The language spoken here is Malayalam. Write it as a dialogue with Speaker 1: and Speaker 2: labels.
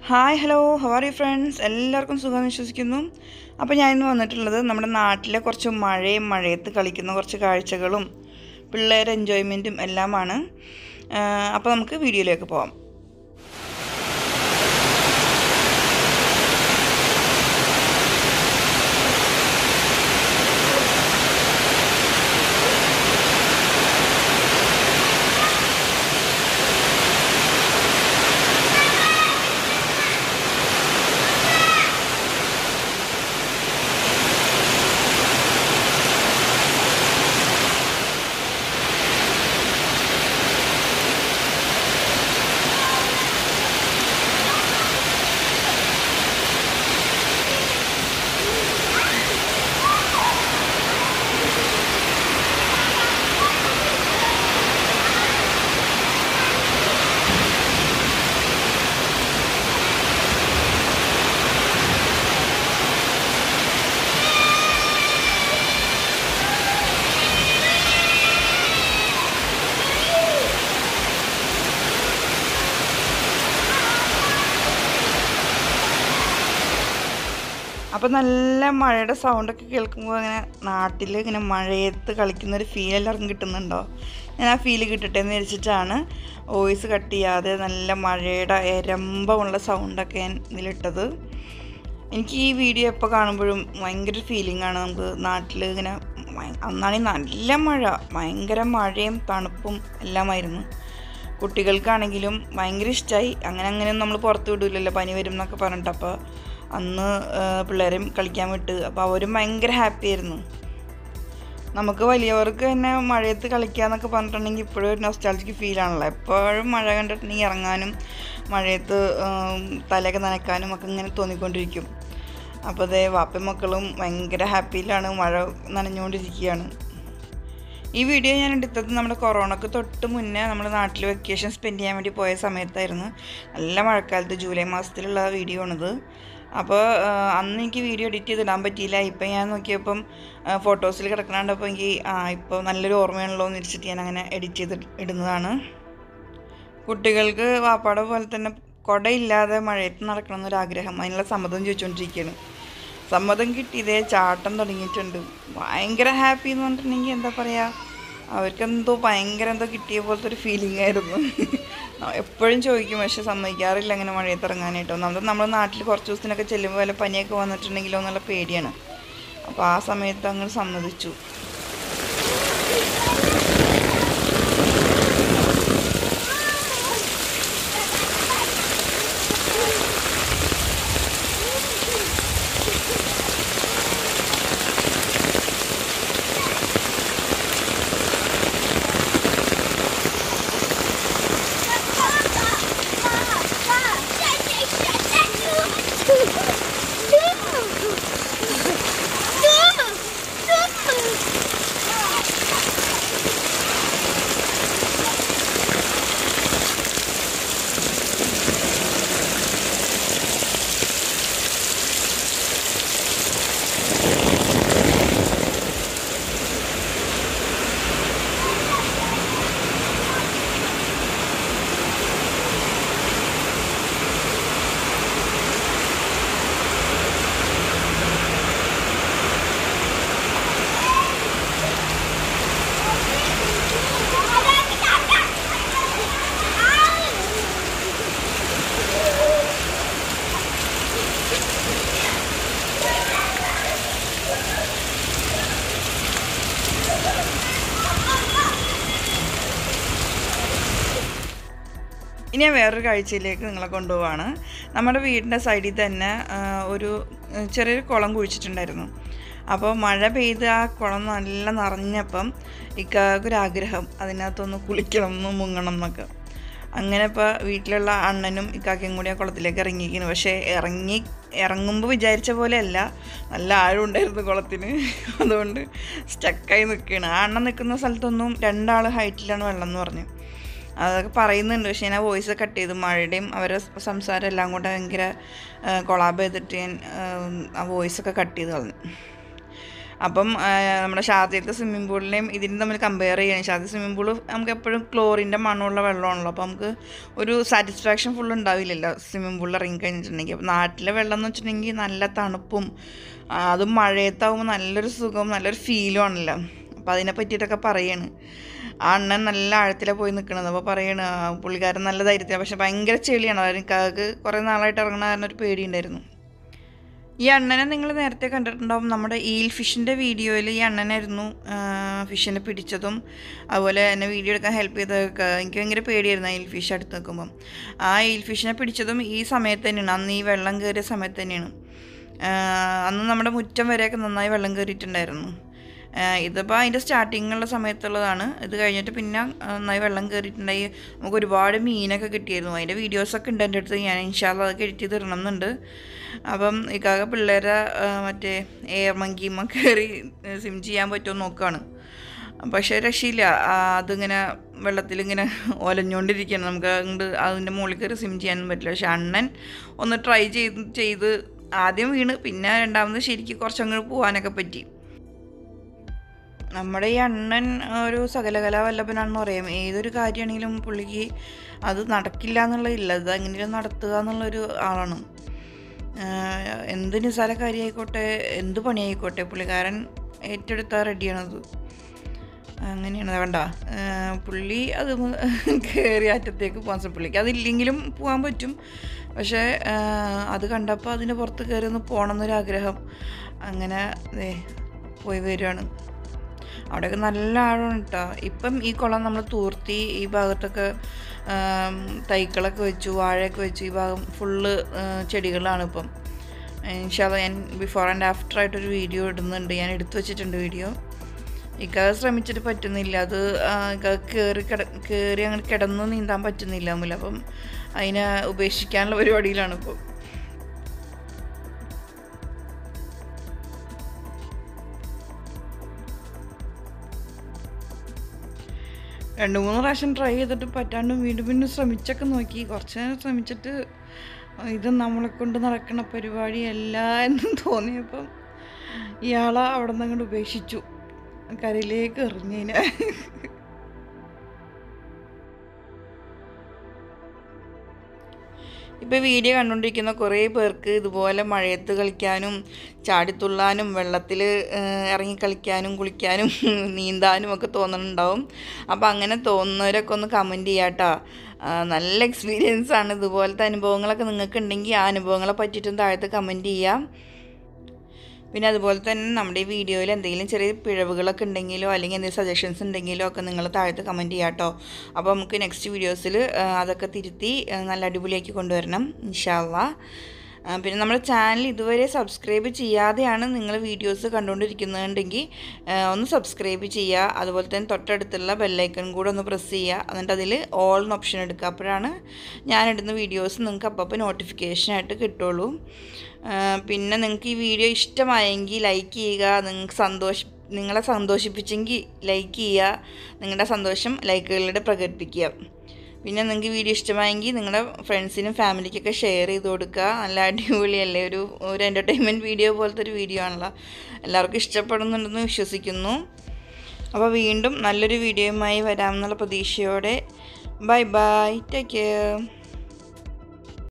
Speaker 1: hi hello how are you friends എല്ലാവർക്കും സുഖമെന്ന് വിശ്വസിക്കുന്നു അപ്പോൾ ഞാൻ ഇന്ന് വന്നിട്ടുള്ളത് നമ്മുടെ നാട്ടിലെ കുറച്ച് മഴയും മഴയത്ത് കളിക്കുന്ന കുറച്ച് കാഴ്ചകളും പിള്ളേരെ എൻജോയ്മെൻറ്റും എല്ലാമാണ് അപ്പോൾ നമുക്ക് വീഡിയോയിലേക്ക് പോവാം അപ്പോൾ നല്ല മഴയുടെ സൗണ്ടൊക്കെ കേൾക്കുമ്പോൾ അങ്ങനെ നാട്ടിൽ ഇങ്ങനെ മഴയത്ത് കളിക്കുന്ന ഒരു ഫീൽ എല്ലാവർക്കും കിട്ടുന്നുണ്ടോ ഞാൻ ആ ഫീൽ കിട്ടട്ടെ എന്ന് വിചാരിച്ചിട്ടാണ് വോയിസ് കട്ട് ചെയ്യാതെ നല്ല മഴയുടെ എരമ്പമുള്ള സൗണ്ടൊക്കെ ഞാൻ ഇതിലിട്ടത് എനിക്ക് ഈ വീഡിയോ എപ്പോൾ കാണുമ്പോഴും ഭയങ്കര ഫീലിംഗ് ആണ് നമുക്ക് നാട്ടിൽ ഇങ്ങനെ ഭയ- അന്നാണെങ്കിൽ നല്ല മഴ ഭയങ്കര മഴയും തണുപ്പും എല്ലാമായിരുന്നു കുട്ടികൾക്കാണെങ്കിലും ഭയങ്കര ഇഷ്ടമായി അങ്ങനെ അങ്ങനെ നമ്മൾ പുറത്ത് വിടില്ലല്ലോ പനി വരും എന്നൊക്കെ പറഞ്ഞിട്ട് അപ്പോൾ അന്ന് ആ, പിള്ളേരെയും കളിക്കാൻ വിട്ട് അപ്പോൾ അവരും ഭയങ്കര ഹാപ്പി ആയിരുന്നു നമുക്ക് വലിയവർക്ക് തന്നെ മഴയത്ത് കളിക്കാന്നൊക്കെ പറഞ്ഞിട്ടുണ്ടെങ്കിൽ ഇപ്പോഴും ഒരു നൊസ്റ്റാൾജിക്ക് ഫീലാണല്ലോ എപ്പോഴും മഴ കണ്ടിട്ടുണ്ടെങ്കിൽ ഇറങ്ങാനും മഴയത്ത് ഉം, തലയൊക്കെ നനയ്ക്കാനും ഒക്കെ ഇങ്ങനെ തോന്നിക്കൊണ്ടിരിക്കും അപ്പോൾ അതേ വാപ്പയും മക്കളും ഭയങ്കര ഹാപ്പിയിലാണ് മഴ നനഞ്ഞുകൊണ്ടിരിക്കുകയാണ് ഈ വീഡിയോ ഞാൻ എടുത്തത് നമ്മുടെ കൊറോണക്ക് തൊട്ട് മുന്നേ നമ്മുടെ നാട്ടിൽ വെക്കേഷൻ സ്പെൻഡ് ചെയ്യാൻ വേണ്ടി പോയ സമയത്തായിരുന്നു നല്ല മഴക്കാലത്ത് ജൂലൈ മാസത്തിലുള്ള വീഡിയോ ആണിത് അപ്പോൾ അന്ന് എനിക്ക് വീഡിയോ എഡിറ്റ് ചെയ്തിടാൻ പറ്റിയില്ല ഇപ്പം ഞാൻ നോക്കിയപ്പം ഫോട്ടോസിൽ കിടക്കണാണ്ടപ്പോൾ എനിക്ക് ആ ഇപ്പോൾ നല്ലൊരു ഓർമ്മയാണല്ലോ എന്ന് വെച്ചിട്ട് ഞാൻ അങ്ങനെ എഡിറ്റ് ചെയ്ത് ഇടുന്നതാണ് കുട്ടികൾക്ക് വാപ്പാടെ പോലെ തന്നെ കുടയില്ലാതെ മഴയത്ത് നടക്കണം എന്നൊരാഗ്രഹം അതിനുള്ള സമ്മതം ചോദിച്ചുകൊണ്ടിരിക്കുകയാണ് സമ്മതം കിട്ടിയതേ ചാട്ടം തുടങ്ങിയിട്ടുണ്ട് ഭയങ്കര ഹാപ്പി എന്ന് പറഞ്ഞിട്ടുണ്ടെങ്കിൽ എന്താ പറയുക അവർക്കെന്തോ ഭയങ്കര എന്തോ കിട്ടിയ പോലത്തെ ഒരു ഫീലിംഗ് ആയിരുന്നു എപ്പോഴും ചോദിക്കും പക്ഷെ സമ്മതിക്കാറില്ല അങ്ങനെ മഴയത്ത് ഇറങ്ങാനായിട്ട് ഒന്നാമത് നമ്മുടെ നാട്ടിൽ കുറച്ച് ദിവസത്തിനൊക്കെ ചെല്ലുമ്പോൾ വല്ല പനിയൊക്കെ വന്നിട്ടുണ്ടെങ്കിലോ എന്നുള്ള പേടിയാണ് അപ്പോൾ ആ സമയത്ത് അങ്ങ് സമ്മതിച്ചു ഇനി ഞാൻ വേറൊരു കാഴ്ചയിലേക്ക് നിങ്ങളെ കൊണ്ടുപോവാണ് നമ്മുടെ വീടിൻ്റെ സൈഡിൽ തന്നെ ആ, ഒരു ആ, ചെറിയൊരു കുളം കുഴിച്ചിട്ടുണ്ടായിരുന്നു അപ്പോൾ മഴ പെയ്ത് ആ കുളം നല്ല നിറഞ്ഞപ്പം ഇക്കാക്കൊരാഗ്രഹം അതിനകത്തൊന്ന് കുളിക്കണം എന്ന് മുങ്ങണം എന്നൊക്കെ അങ്ങനെ ഇപ്പോൾ വീട്ടിലുള്ള അണ്ണനും ഇക്കാക്കയും കൂടി ആ കുളത്തിലേക്ക് ഇറങ്ങിയിരിക്കുന്നു പക്ഷേ ഇറങ്ങി ഇറങ്ങുമ്പോൾ വിചാരിച്ച പോലെയല്ല നല്ല ആഴമുണ്ടായിരുന്നു കുളത്തിന് അതുകൊണ്ട് സ്റ്റക്കായി നിൽക്കുകയാണ് ആ അണ്ണൻ നിൽക്കുന്ന സ്ഥലത്തൊന്നും രണ്ടാൾ ഹൈറ്റിലാണ് വെള്ളം എന്ന് പറഞ്ഞു അതൊക്കെ പറയുന്നുണ്ട് പക്ഷേ ഞാൻ ആ വോയിസ് കട്ട് ചെയ്തു മഴയുടെയും അവരുടെ സംസാരം എല്ലാം കൂടെ ഭയങ്കര കൊളാബ് ചെയ്തിട്ട് ഞാൻ ആ വോയിസൊക്കെ കട്ട് ചെയ്ത് കളഞ്ഞു അപ്പം ആ, നമ്മുടെ ഷാർജയിലത്തെ സ്വിമ്മിംഗ് പൂളിനെയും ഇതിനും തമ്മിൽ കമ്പയർ ചെയ്യണം ഷാർജ സ്വിമ്മിംഗ് പൂൾ നമുക്ക് എപ്പോഴും ക്ലോറിൻ്റെ മണ്ണുള്ള വെള്ളമാണല്ലോ അപ്പോൾ നമുക്ക് ഒരു സാറ്റിസ്ഫാക്ഷൻ ഫുൾ ഉണ്ടാവില്ലല്ലോ സ്വിമ്മിംഗ് പൂളിൽ ഇറങ്ങി കഴിഞ്ഞിട്ടുണ്ടെങ്കിൽ അപ്പോൾ നാട്ടിലെ വെള്ളം എന്ന് വെച്ചിട്ടുണ്ടെങ്കിൽ നല്ല തണുപ്പും ആ, അതും മഴയത്താവുമ്പോൾ നല്ലൊരു സുഖം നല്ലൊരു ഫീലും ആണല്ലോ അപ്പോൾ അതിനെ പറ്റിയിട്ടൊക്കെ പറയാണ് ആ അണ്ണൻ നല്ല ആഴത്തിലാണ് പോയി നിൽക്കണത് അപ്പോൾ പറയണ് ആ, പുള്ളിക്കാരൻ നല്ല ധൈര്യത്തിലാണ് പക്ഷെ ഭയങ്കര ചെളിയാണ് അതായത് എനിക്ക് കുറേ നാളായിട്ട് ഇറങ്ങണ കാരണം ഒരു പേടിയുണ്ടായിരുന്നു ഈ അണ്ണനെ നിങ്ങൾ നേരത്തെ കണ്ടിട്ടുണ്ടാവും നമ്മുടെ ഈൽ ഫിഷിൻ്റെ വീഡിയോയിൽ ഈ അണ്ണനായിരുന്നു ഫിഷിനെ പിടിച്ചതും അതുപോലെ എന്നെ വീഡിയോ എടുക്കാൻ ഹെൽപ്പ് ചെയ്തതൊക്കെ എനിക്ക് ഭയങ്കര പേടിയായിരുന്നു ആ ഈൽ ഫിഷ് അടുത്ത് നിൽക്കുമ്പം ആ ഈൽ ഫിഷിനെ പിടിച്ചതും ഈ സമയത്ത് തന്നെയാണ് അന്ന് ഈ വെള്ളം കയറിയ സമയത്ത് തന്നെയാണ് ആ, അന്ന് നമ്മുടെ മുറ്റം വരെയൊക്കെ നന്നായി വെള്ളം കയറിയിട്ടുണ്ടായിരുന്നു ആഹ് ഇതിപ്പോൾ അതിൻ്റെ സ്റ്റാർട്ടിങ്ങുള്ള സമയത്തുള്ളതാണ് ഇത് കഴിഞ്ഞിട്ട് പിന്നെ നന്നായി വെള്ളം കയറിയിട്ടുണ്ടായി നമുക്ക് ഒരുപാട് മീനൊക്കെ കിട്ടിയിരുന്നു അതിൻ്റെ വീഡിയോസൊക്കെ ഉണ്ട് എൻ്റെ അടുത്ത് ഞാൻ ഇൻഷാല്ല അതൊക്കെ എഡിറ്റ് ചെയ്ത് ഇടണം എന്നുണ്ട് അപ്പം ഇക്കാക പിള്ളേരെ ആഹ് മറ്റേ എയർ മങ്കിമ്മ കയറി സിം ചെയ്യാൻ പറ്റുമോ നോക്കുകയാണ് പക്ഷേ രക്ഷയില്ല ആ, അതിങ്ങനെ വെള്ളത്തിലിങ്ങനെ ഒലഞ്ഞുകൊണ്ടിരിക്കുകയാണ് നമുക്ക് അങ്ങോട്ട് അതിൻ്റെ മുകളിൽ കയറി സിം ചെയ്യാനൊന്നും പറ്റില്ല പക്ഷെ അണ്ണൻ ഒന്ന് ട്രൈ ചെയ്ത് ചെയ്ത് ആദ്യം വീണ് പിന്നെ രണ്ടാമത് ശരിക്കും കുറച്ചങ്ങോട്ട് പോകാനൊക്കെ പറ്റി നമ്മുടെ ഈ അണ്ണൻ ഒരു സകലകലാ വല്ലഭനാണെന്ന് പറയാം ഏതൊരു കാര്യമാണെങ്കിലും പുള്ളിക്ക് അത് നടക്കില്ല എന്നുള്ളതില്ല ഇത് എങ്ങനെയും നടത്തുക എന്നുള്ളൊരു ആളാണ് ആഹ് എന്ത് നിസ്സാര കാര്യമായിക്കോട്ടെ എന്ത് പണിയായിക്കോട്ടെ പുള്ളിക്കാരൻ ഏറ്റെടുത്താൽ റെഡിയാണത് അങ്ങനെയാണ് വേണ്ട പുള്ളി അത് കയറി അറ്റത്തേക്ക് പോകാൻ ശ്രമിക്കും പുള്ളിക്ക് അതില്ലെങ്കിലും പോകാൻ പറ്റും പക്ഷേ ആഹ് അത് കണ്ടപ്പോൾ അതിന് പുറത്ത് കയറി ഒന്ന് പോകണം എന്നൊരാഗ്രഹം അങ്ങനെ ദേ പോയി വരികയാണ് അവിടെയൊക്കെ നല്ല ആഴമാണ് കേട്ടോ ഇപ്പം ഈ കുളം നമ്മൾ തൂർത്തി ഈ ഭാഗത്തൊക്കെ ആം, തൈക്കളൊക്കെ വെച്ചു വാഴയൊക്കെ വെച്ചു ഈ ഭാഗം ഫുള്ള് ചെടികളാണ് ഇപ്പം ഇൻഷാല്ല ഞാൻ ബിഫോർ ആൻഡ് ആഫ്റ്റർ ആയിട്ടൊരു വീഡിയോ ഇടുന്നുണ്ട് ഞാൻ എടുത്തു വെച്ചിട്ടുണ്ട് വീഡിയോ ഇക്ക ശ്രമിച്ചിട്ട് പറ്റുന്നില്ല അത് ഇക്ക കയറി കിട കയറി അങ്ങനെ കിടന്ന് നീന്താൻ പറ്റുന്നില്ല അമ്മില്ല അപ്പം അതിനെ ഉപേക്ഷിക്കാനുള്ള പരിപാടിയിലാണ് ഇപ്പോൾ രണ്ട് മൂന്ന് പ്രാവശ്യം ട്രൈ ചെയ്തിട്ട് പറ്റാണ്ട് വീണ്ടും വീണ്ടും ശ്രമിച്ചൊക്കെ നോക്കി കുറച്ച് നേരം ശ്രമിച്ചിട്ട് ഇത് നമ്മളെ കൊണ്ട് നടക്കണ പരിപാടിയല്ല എന്ന് തോന്നിയപ്പം ഇയാളെ അവിടെ നിന്ന് അങ്ങോട്ട് ഉപേക്ഷിച്ചു കരയിലേക്ക് എറിഞ്ഞതിന് ഇപ്പോൾ വീഡിയോ കണ്ടുകൊണ്ടിരിക്കുന്ന കുറേ പേർക്ക് ഇതുപോലെ മഴയത്ത് കളിക്കാനും ചാടിത്തുള്ളാനും വെള്ളത്തിൽ ഇറങ്ങി കളിക്കാനും കുളിക്കാനും നീന്താനും ഒക്കെ തോന്നുന്നുണ്ടാവും അപ്പോൾ അങ്ങനെ തോന്നുന്നവരൊക്കെ ഒന്ന് കമൻറ്റ് ചെയ്യാട്ടോ ആ, നല്ല എക്സ്പീരിയൻസ് ആണ് ഇതുപോലത്തെ അനുഭവങ്ങളൊക്കെ നിങ്ങൾക്ക് ഉണ്ടെങ്കിൽ ആ അനുഭവങ്ങളെ പറ്റിയിട്ടും താഴത്ത് കമൻറ്റ് ചെയ്യാം പിന്നെ അതുപോലെ തന്നെ നമ്മുടെ ഈ വീഡിയോയിൽ എന്തെങ്കിലും ചെറിയ പിഴവുകളൊക്കെ ഉണ്ടെങ്കിലോ അല്ലെങ്കിൽ എന്തെങ്കിലും സജഷൻസ് ഉണ്ടെങ്കിലോ ഒക്കെ നിങ്ങൾ താഴത്ത് കമൻറ്റ് ചെയ്യാം കേട്ടോ അപ്പോൾ നമുക്ക് നെക്സ്റ്റ് വീഡിയോസിൽ അതൊക്കെ തിരുത്തി ആ, നല്ല അടിപൊളിയാക്കി കൊണ്ടുവരണം ഇൻഷാല്ലാ ആ, പിന്നെ നമ്മുടെ ചാനൽ ഇതുവരെ സബ്സ്ക്രൈബ് ചെയ്യാതെയാണ് നിങ്ങൾ വീഡിയോസ് കണ്ടുകൊണ്ടിരിക്കുന്നുണ്ടെങ്കിൽ ആ, ഒന്ന് സബ്സ്ക്രൈബ് ചെയ്യുക അതുപോലെ തന്നെ തൊട്ടടുത്തുള്ള ബെല്ലൈക്കൺ കൂടെ ഒന്ന് പ്രസ് ചെയ്യുക എന്നിട്ട് അതിൽ ഓൾ എന്ന ഓപ്ഷൻ എടുക്കുക അപ്പോഴാണ് ഞാനിടുന്ന വീഡിയോസ് നിങ്ങൾക്ക് അപ്പോൾ നോട്ടിഫിക്കേഷനായിട്ട് കിട്ടുള്ളൂ ആ, പിന്നെ നിങ്ങൾക്ക് ഈ വീഡിയോ ഇഷ്ടമായെങ്കിൽ ലൈക്ക് ചെയ്യുക നിങ്ങൾക്ക് സന്തോഷ നിങ്ങളെ സന്തോഷിപ്പിച്ചെങ്കിൽ ലൈക്ക് ചെയ്യുക നിങ്ങളുടെ സന്തോഷം ലൈക്കുകളിലൂടെ പ്രകടിപ്പിക്കുക പിന്നെ നിങ്ങൾക്ക് വീഡിയോ ഇഷ്ടമായെങ്കിൽ നിങ്ങളുടെ ഫ്രണ്ട്സിനും ഫാമിലിക്കൊക്കെ ഷെയർ ചെയ്ത് കൊടുക്കുക നല്ല അടിപൊളിയല്ലേ ഒരു ഒരു എൻ്റർടൈൻമെൻറ്റ് വീഡിയോ പോലത്തെ ഒരു വീഡിയോ ആണല്ലോ എല്ലാവർക്കും ഇഷ്ടപ്പെടുന്നുണ്ടെന്ന് വിശ്വസിക്കുന്നു അപ്പോൾ വീണ്ടും നല്ലൊരു വീഡിയോയുമായി വരാമെന്നുള്ള പ്രതീക്ഷയോടെ ബൈ ബൈ ടേക്ക് കെയർ